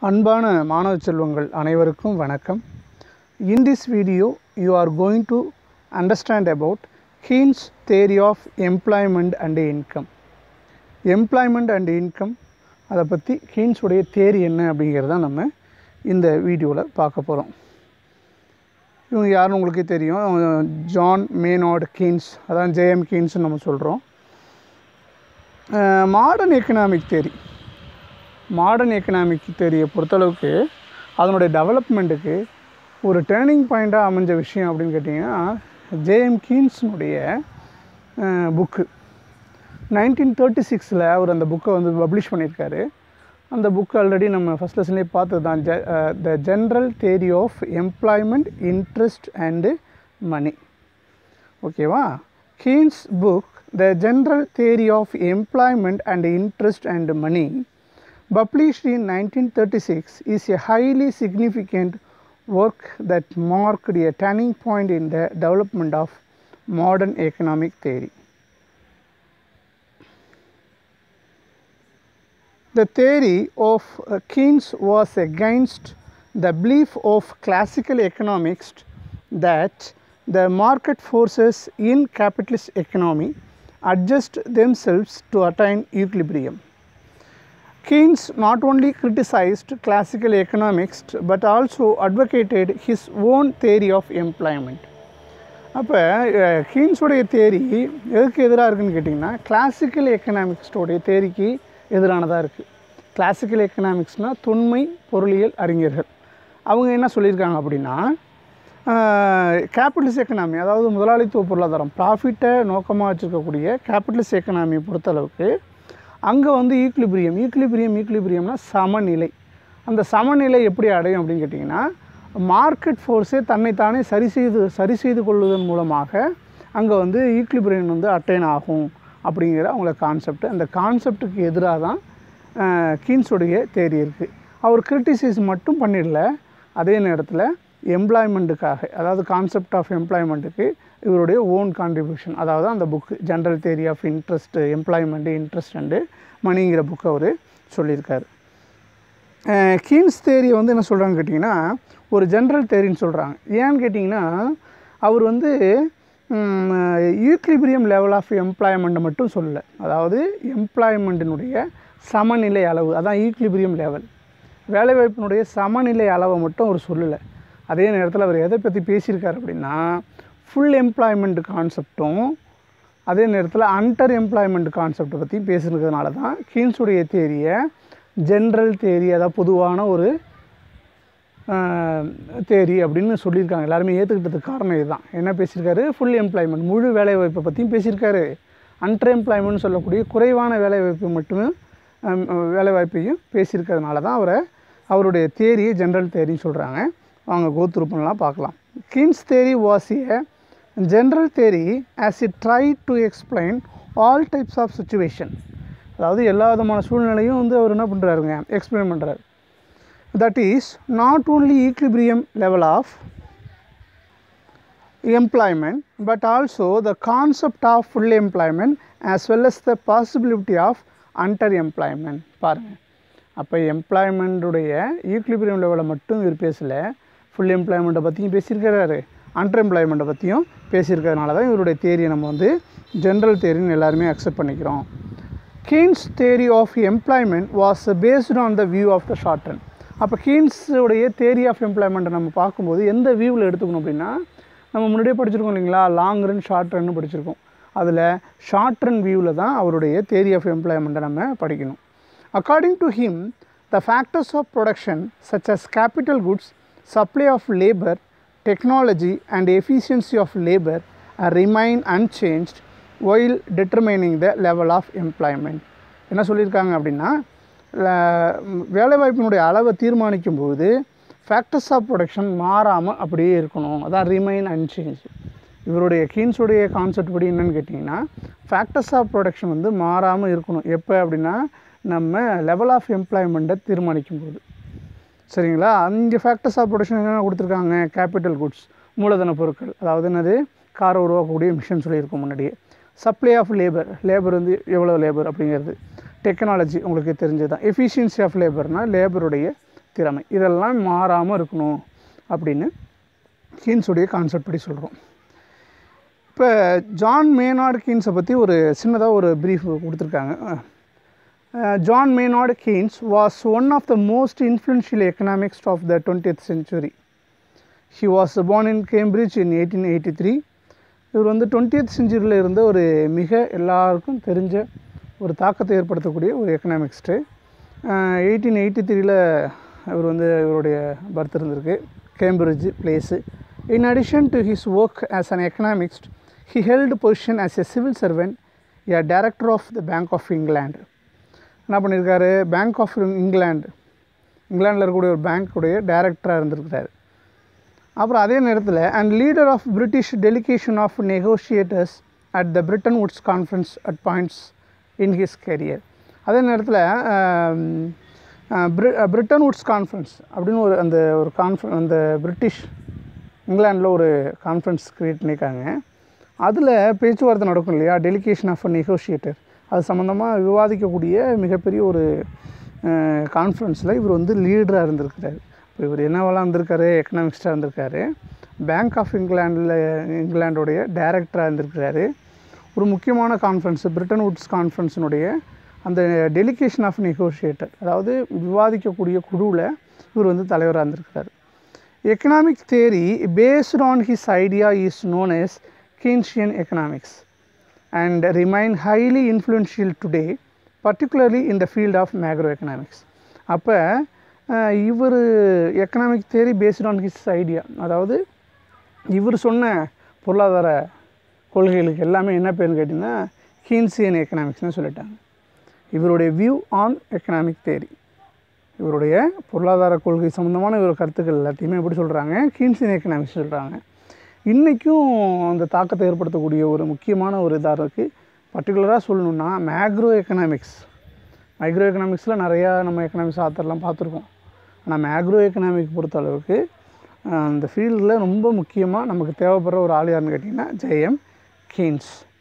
அன்பான மாணவ செல்வங்கள் அனைவருக்கும் வணக்கம் in this video you are going to understand about Keynes theory of employment and income employment and income அதை பற்றி கீன்ஸுடைய தேரி என்ன அப்படிங்கிறத நம்ம இந்த வீடியோவில் பார்க்க போகிறோம் இவங்க யாருன்னு உங்களுக்கே தெரியும் ஜான் மேனார்டு கீன்ஸ் அதான் ஜேஎம் கீன்ஸ்னு நம்ம சொல்கிறோம் modern economic theory modern economic தேரியை பொறுத்தளவுக்கு அதனுடைய டெவலப்மெண்ட்டுக்கு ஒரு டேர்னிங் பாயிண்ட்டாக அமைஞ்ச விஷயம் அப்படின்னு கேட்டிங்கன்னா ஜேஎம் கீன்ஸினுடைய புக்கு நைன்டீன் தேர்ட்டி சிக்ஸில் அவர் அந்த புக்கை வந்து பப்ளிஷ் பண்ணியிருக்காரு அந்த புக் ஆல்ரெடி நம்ம ஃபஸ்ட் லெசன்லேயே பார்த்தது தான் the general theory of employment interest and money ஓகேவா Keynes book the general theory of employment and interest and money published in 1936 is a highly significant work that marked a turning point in the development of modern economic theory. The theory of uh, Keynes was against the belief of classical economics that the market forces in capitalist economy adjust themselves to attain equilibrium. Keynes not only criticized classical economics but also advocated his own theory of employment. அப்போ கீன்ஸுடைய தேரி எதுக்கு எதிராக இருக்குன்னு கேட்டிங்கன்னா classical எக்கனாமிக்ஸோடைய தேரிக்கு எதிரானதாக இருக்குது classical எக்கனாமிக்ஸ்னால் தொன்மை பொருளியல் அறிஞர்கள் அவங்க என்ன சொல்லியிருக்காங்க அப்படின்னா கேபிட்டலிஸ்ட் எக்கனாமி அதாவது முதலாளித்துவ பொருளாதாரம் ப்ராஃபிட்டை நோக்கமாக வச்சுருக்கக்கூடிய கேபிட்டலிஸ்ட் எக்கனாமியை பொறுத்தளவுக்கு அங்கே வந்து ஈக்லிபிரியம் ஈக்லிபிரியம் ஈக்லிபிரியம்னா சமநிலை அந்த சமநிலை எப்படி அடையும் அப்படின்னு கேட்டிங்கன்னா மார்க்கெட் ஃபோர்ஸே தன்னைத்தானே சரி செய்து சரி செய்து கொள்வதன் மூலமாக அங்கே வந்து ஈக்லிபிரியம் வந்து அட்டைன் ஆகும் அப்படிங்கிற அவங்கள கான்செப்ட் அந்த கான்செப்டுக்கு எதிராக தான் கீன்ஸுடைய தேரி இருக்குது அவர் கிரிட்டிசைஸ் மட்டும் பண்ணிடல அதே நேரத்தில் எம்ப்ளாய்மெண்ட்டுக்காக அதாவது கான்செப்ட் ஆஃப் எம்ப்ளாய்மெண்ட்டுக்கு இவருடைய ஓன் கான்ட்ரிபியூஷன் அதாவது அந்த book general theory of interest employment interest and மணிங்கிற புக்கை அவர் சொல்லியிருக்காரு கீன்ஸ் தேரியை வந்து என்ன சொல்கிறாங்க கேட்டிங்கன்னா ஒரு ஜென்ரல் தேரின்னு சொல்கிறாங்க ஏன்னு கேட்டிங்கன்னா அவர் வந்து யூக்லிபிரியம் லெவல் ஆஃப் எம்ப்ளாய்மெண்ட்டை மட்டும் சொல்லலை அதாவது எம்ப்ளாய்மெண்ட்டினுடைய சமநிலை அளவு அதான் ஈக்லிபிரியம் லெவல் வேலைவாய்ப்பினுடைய சமநிலை அளவை மட்டும் அவர் சொல்லலை அதே நேரத்தில் அவர் எதை பற்றி பேசியிருக்கார் அப்படின்னா ஃபுல் எம்ப்ளாய்மெண்ட் கான்செப்டும் அதே நேரத்தில் அண்டர் எம்ப்ளாய்மெண்ட் கான்செப்டை பற்றி பேசுகிறதுனால தான் கீன்ஸுடைய தேரியை ஜென்ரல் தேரி அதாவது பொதுவான ஒரு தேரி அப்படின்னு சொல்லியிருக்காங்க எல்லாருமே ஏற்றுக்கிட்டதுக்கு காரணம் இதுதான் என்ன பேசியிருக்காரு ஃபுல் எம்ப்ளாய்மெண்ட் முழு வேலைவாய்ப்பை பற்றியும் பேசியிருக்காரு அண்டர் எம்ப்ளாய்மெண்ட் சொல்லக்கூடிய குறைவான வேலைவாய்ப்பு மட்டுமே வேலைவாய்ப்பையும் பேசியிருக்கிறதுனால தான் அவரை அவருடைய தேரியை ஜென்ரல் தேரின்னு சொல்கிறாங்க வாங்க கோத்ரூ பண்ணலாம் பார்க்கலாம் Keynes theory was a general theory as it tried to explain all types of situation அதாவது எல்லா விதமான சூழ்நிலையும் வந்து அவர் என்ன பண்ணுறாருங்க எக்ஸ்பிளைன் பண்ணுறாரு that is not only equilibrium level of employment but also the concept of full employment as well as the possibility of under employment பாருங்கள் அப்போ எம்ப்ளாய்மெண்ட்டுடைய ஈக்லிபிரியம் லெவலை மட்டும் இவர் பேசலை ஃபுல் எம்ப்ளாய்மெண்ட்டை பற்றியும் பேசியிருக்கிறாரு அண்டர் எம்ப்ளாய்மெண்ட்டை பற்றியும் பேசியிருக்கிறதுனால தான் இவருடைய தேரியை நம்ம வந்து ஜென்ரல் தேரின்னு எல்லாருமே அக்செப்ட் பண்ணிக்கிறோம் Keynes theory of employment was based on the view of the short run அப்போ கீன்ஸுடைய தேரி ஆஃப் எம்ப்ளாய்மெண்ட்டை நம்ம பார்க்கும்போது எந்த வியூவில் எடுத்துக்கணும் அப்படின்னா நம்ம முன்னாடியே படிச்சிருக்கோம் இல்லைங்களா லாங் ரன் ஷார்ட் ரன்னு படிச்சிருக்கோம் அதில் ஷார்ட் ரன் வியூவில் தான் அவருடைய தேரி ஆஃப் எம்ப்ளாய்மெண்ட்டை நம்ம படிக்கணும் according to him the factors of production such as capital goods supply of labour technology and efficiency of labor uh, remain unchanged while determining the level of employment என்ன சொல்லியிருக்காங்க அப்படின்னா வேலைவாய்ப்பினுடைய அளவை தீர்மானிக்கும் போது ஃபேக்டர்ஸ் ஆஃப் ப்ரொடக்ஷன் மாறாமல் அப்படியே இருக்கணும் அதான் ரிமைன் அன்சேஞ்ச் இவருடைய கீன்ஸுடைய கான்செப்ட் படி என்னென்னு கேட்டிங்கன்னா ஃபேக்டர்ஸ் ஆஃப் ப்ரொடக்ஷன் வந்து மாறாமல் இருக்கணும் எப்போ அப்படின்னா நம்ம லெவல் ஆஃப் எம்ப்ளாய்மெண்ட்டை தீர்மானிக்கும் போது சரிங்களா அஞ்சு ஃபேக்டர்ஸ் ஆஃப் ப்ரொடக்ஷன் என்னென்ன கொடுத்துருக்காங்க கேபிட்டல் குட்ஸ் மூலதன பொருட்கள் அதாவது என்னது காரை உருவாக்கக்கூடிய மிஷின் சொல்லியிருக்கோம் முன்னாடியே சப்ளை ஆஃப் லேபர் லேபர் வந்து எவ்வளோ லேபர் அப்படிங்கிறது டெக்னாலஜி உங்களுக்கு தெரிஞ்சது தான் எஃபிஷியன்சி ஆஃப் லேபர்னால் லேபருடைய திறமை இதெல்லாம் மாறாமல் இருக்கணும் அப்படின்னு கீன்ஸுடைய கான்செப்ட் படி சொல்கிறோம் இப்போ ஜான் மேனார்டு கீன்ஸை பற்றி ஒரு சின்னதாக ஒரு ப்ரீஃப் கொடுத்துருக்காங்க John Maynard Keynes was one of the most influential economics of the twentieth century he was born in Cambridge in eighteen eighty three இவர் வந்து டுவெண்ட்டியத் செஞ்சுரியில் இருந்த ஒரு மிக எல்லாருக்கும் தெரிஞ்ச ஒரு தாக்கத்தை ஏற்படுத்தக்கூடிய ஒரு எக்கனாமிக்ஸ்ட்டு எயிட்டீன் எயிட்டி த்ரீல இவர் வந்து இவருடைய பர்த் இருந்திருக்கு Cambridge place in addition to his work as an economist he held position as a civil servant a director of the bank of England என்ன பண்ணியிருக்காரு பேங்க் ஆஃப் இங்கிலாந்து இங்கிலாந்தில் இருக்கக்கூடிய ஒரு பேங்க்குடைய டைரக்டராக இருந்திருக்கிறாரு அப்புறம் அதே நேரத்தில் and leader of British delegation of negotiators at the Bretton Woods conference at points in his career அதே நேரத்தில் பிரிட்டன் வுட்ஸ் கான்ஃபரன்ஸ் அப்படின்னு ஒரு அந்த ஒரு கான்ஃப அந்த பிரிட்டிஷ் இங்கிலாண்டில் ஒரு கான்ஃபரன்ஸ் க்ரியேட் பண்ணியிருக்காங்க அதில் பேச்சுவார்த்தை நடக்கும் இல்லையா டெலிகேஷன் ஆஃப் நெகோஷியேட்டர் அது சம்மந்தமாக விவாதிக்கக்கூடிய மிகப்பெரிய ஒரு கான்ஃபரன்ஸில் இவர் வந்து லீடராக இருந்திருக்கிறார் இப்போ இவர் என்னவெல்லாம் இருந்திருக்காரு எக்கனாமிக்ஸ்டாக இருந்திருக்காரு பேங்க் ஆஃப் இங்கிலாண்டில் இங்கிலாண்டோடைய டைரக்டராக இருந்திருக்கிறாரு ஒரு முக்கியமான கான்ஃபரன்ஸ் பிரிட்டன் வுட்ஸ் கான்ஃபரன்ஸினுடைய அந்த டெலிகேஷன் ஆஃப் நெகோஷியேட்டர் அதாவது விவாதிக்கக்கூடிய குழுவில் இவர் வந்து தலைவராக இருந்திருக்கிறார் economic theory based on his idea is known as Keynesian economics and remain highly influential today particularly in the field of macroeconomics அப்போ இவர் economic theory based on his idea அதாவது இவர் சொன்ன பொருளாதார கொள்கைகளுக்கு எல்லாமே என்ன பேருன்னு கேட்டிங்கன்னா கீன்சியன் எக்கனாமிக்ஸ்னு சொல்லிட்டாங்க இவருடைய வியூ ஆன் எக்கனாமிக் தேரி இவருடைய பொருளாதார கொள்கை சம்மந்தமான இவர் கருத்துக்கள் எல்லாத்தையுமே எப்படி சொல்கிறாங்க கீன்சியன் எக்கனாமிக்ஸ் சொல்கிறாங்க இன்றைக்கும் அந்த தாக்கத்தை ஏற்படுத்தக்கூடிய ஒரு முக்கியமான ஒரு இதாக இருக்குது பர்டிகுலராக சொல்லணுன்னா மேக்ரோ எக்கனாமிக்ஸ் மைக்ரோ எக்கனாமிக்ஸில் நிறையா நம்ம எக்கனாமிக்ஸ் ஆத்தர்லாம் பார்த்துருக்கோம் ஆனால் மேக்ரோ எக்கனாமிக் பொறுத்த அளவுக்கு அந்த ஃபீல்டில் ரொம்ப முக்கியமாக நமக்கு தேவைப்படுற ஒரு ஆள் யாருன்னு கேட்டிங்கன்னா ஜெயம் கீன்ஸ்